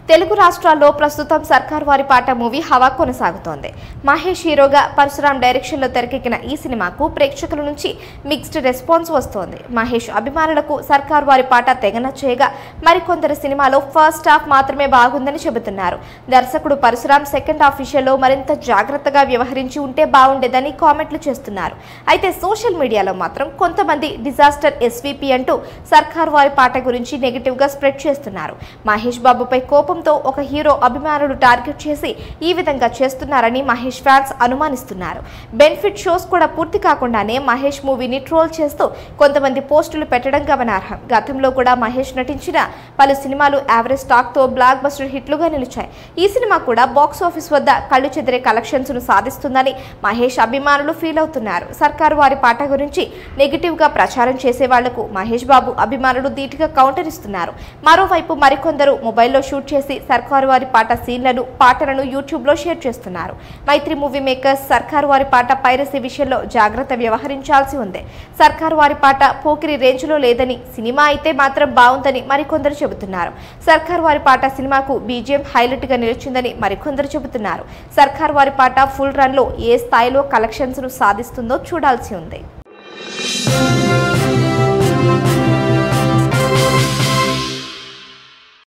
తెలుగు రాష్ట్రాల్లో ప్రస్తుతం సర్కార్ వారి పాట మూవీ హవా కొనసాగుతోంది మహేష్ హీరోగా పరశురాం డైరెక్షన్లో తెరకెక్కిన ఈ సినిమాకు ప్రేక్షకుల నుంచి మిక్స్డ్ రెస్పాన్స్ వస్తోంది మహేష్ అభిమానులకు సర్కార్ వారి పాట తెగ నచ్చేయగా మరికొందరు సినిమాలో ఫస్ట్ హాఫ్ మాత్రమే బాగుందని చెబుతున్నారు దర్శకుడు పరశురాం సెకండ్ హాఫ్ విషయంలో మరింత జాగ్రత్తగా వ్యవహరించి ఉంటే బాగుండేదని కామెంట్లు చేస్తున్నారు అయితే సోషల్ మీడియాలో మాత్రం కొంతమంది డిజాస్టర్ ఎస్వీపీ అంటూ సర్కార్ వారి పాట గురించి నెగిటివ్ గా స్ప్రెడ్ చేస్తున్నారు మహేష్ బాబుపై కోపంతో ఒక హీరో అభిమానులు టార్గెట్ చేసి ఈ విధంగా చేస్తున్నారని మహేష్ ఫ్యాన్స్ అనుమానిస్తున్నారు బెనిఫిట్ షోస్ కూడా పూర్తి కాకుండానే మహేష్ మూవీని ట్రోల్ చేస్తూ కొంతమంది పోస్టులు పెట్టడం గమనార్హం గతంలో కూడా మహేష్ నటించిన పలు సినిమాలు యావరేజ్ టాక్ తో బ్లాక్ బస్టర్ హిట్లుగా నిలిచాయి ఈ సినిమా కూడా బాక్స్ ఆఫీస్ వద్ద కళ్ళు చెదిరే కలెక్షన్స్ ను సాధిస్తుందని మహేష్ అభిమానులు ఫీల్ అవుతున్నారు సర్కారు వారి పాట గురించి నెగిటివ్ గా ప్రచారం చేసే వాళ్లకు మహేష్ బాబు అభిమానులు ధీటుగా కౌంటర్ ఇస్తున్నారు మరోవైపు మరికొందరు మొబైల్లో షూట్ చేసి సర్కారు వారి పాట సీన్లను పాటలను యూట్యూబ్ లో షేర్ చేస్తున్నారు మైత్రి మూవీ మేకర్స్ సర్కారు వారి పాట పైరసీ విషయంలో జాగ్రత్త వ్యవహరించాల్సి ఉంది సర్కారు వారి పాట పోకిరి రేంజ్ లో లేదని సినిమా అయితే మాత్రం బాగుందని మరికొందరు చెబుతున్నారు సర్కారు వారి పాట సినిమాకు బీజిఎం హైలైట్ గా నిలిచిందని మరికొందరు చెబుతున్నారు సర్కారు వారి పాట ఫుల్ రన్ లో ఏ స్థాయిలో కలెక్షన్స్ ను సాధిస్తుందో చూడాల్సి ఉంది